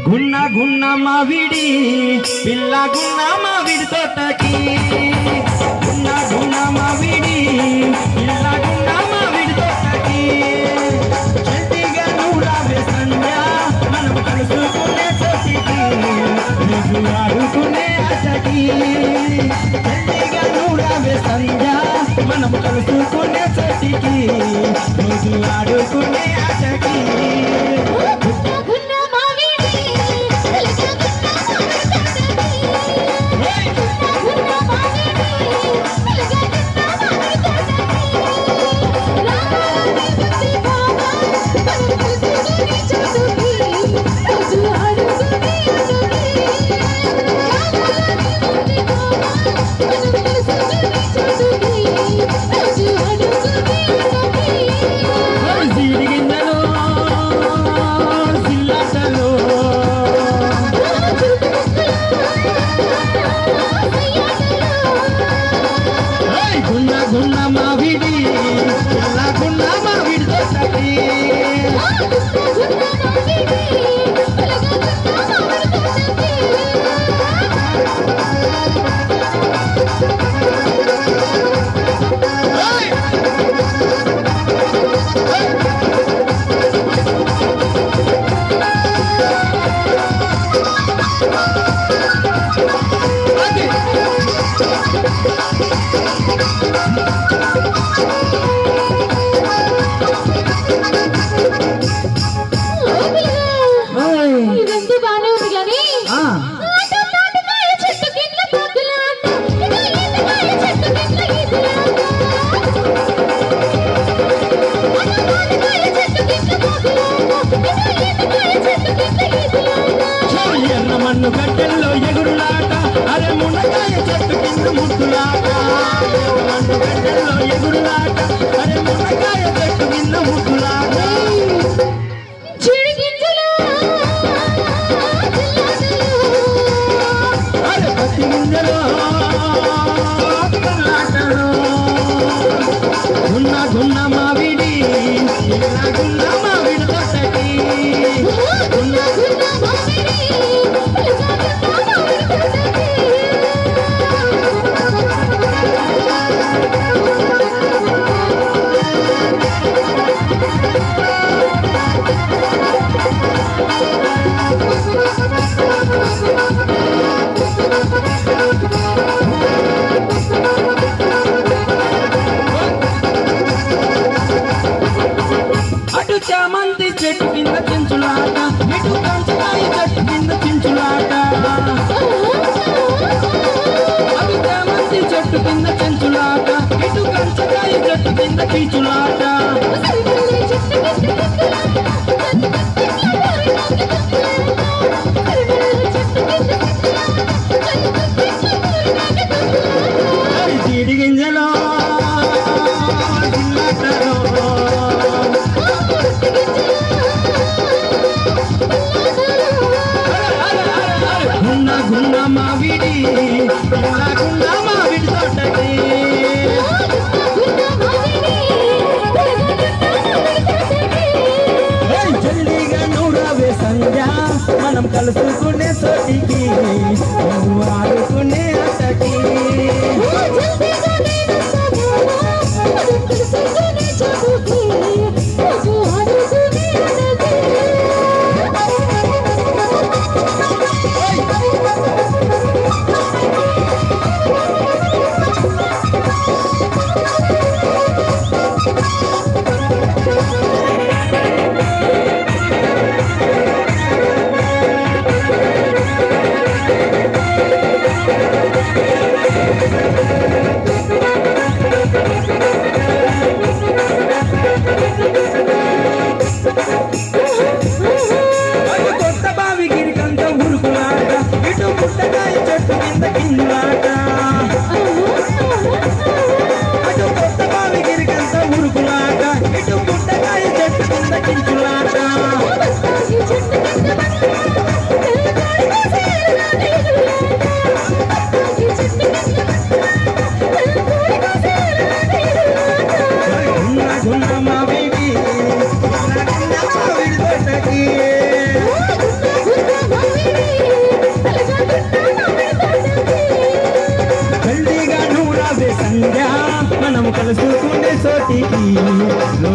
గున్న గున్న మావిడి పిల్ల గున్న మావిడి తోటకి గున్న గున్న మావిడి పిల్ల గున్న మావిడి తోటకి చెట్టిగా నూరావే సంధ్య మనం కలుసుకునే చోటికి రోజు ఆడుకునే ఆటకి చెట్టిగా నూరావే సంధ్య మనం కలుసుకునే చోటికి రోజు ఆడుకునే ఆటకి గున్న మావిడి పిలక గున్న మావిడి గున్న మావిడి పిలక గున్న మావిడి రామాని బుద్ధి బాబా మనం కలుసుకుని చోటుకి రోజు ఆడుకుని ఆటకి రామాని బుద్ధి బాబా మనం కలుసుకుని చోటుకి రోజు ఆడుకుని ఆటకి సిరిగిందలో సిల్లాటలో ఏయ్ గున్న గున్న మావిడి పిల్ల గున్న మావిడి తోటకి ఏయ్, ఇదంతా బానే ఉంది కానీ ఆ, ఆట తాటకాయ చెట్టు కింద పగ్గులాట ఇక ఈతకాయ చెట్టు కింద ఈదులాట ఆట తాటకాయ చెట్టు కింద పగ్గులాట ఇక ఈతకాయ చెట్టు కింద ఈదులాట చో ఎర్ర మన్ను గడ్డల్లో ఎగురులాట అరే మునకాయ చెట్టు కింద ముద్దులాట ఎర్ర మన్ను గడ్డల్లో ఎగురులాట అరే మునకాయ చెట్టు కింద ముద్దులాట చిడి గింజలు అరే పత్తి గింజలో కర్లాటలో గున్న గున్న మావిడి ఇలా గున్న మావిడి తోటకి గున్న గున్న మామిడి పిలక గున్న మామిడి అటు చామంతి చెట్టు కింద చెంచులాట ఇటు కంచకాయ చెట్టు కింద చెంచులాట అటు చామంతి చెట్టు కింద చెంచులాట ఇటు కంచకాయ చెట్టు కింద కీచులాట అవి జీడి గింజలో జిల్లాటలో గున్న గున్న మావిడి ఇలా గున్న మావిడి తోటకి ఏయ్ జల్దీగా నూరావే సంధ్య మనం కలుసుకునే చోటికి నువ్వు ఆడుకునే అట్టకి ఆ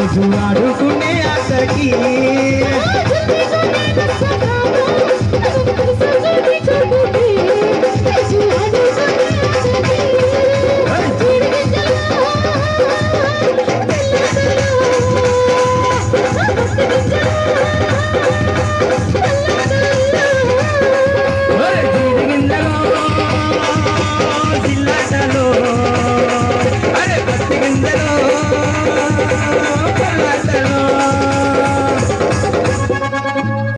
రోజు ఆడుకునే ఆటకి ఆ జుట్టుతోనే నచ్చగాను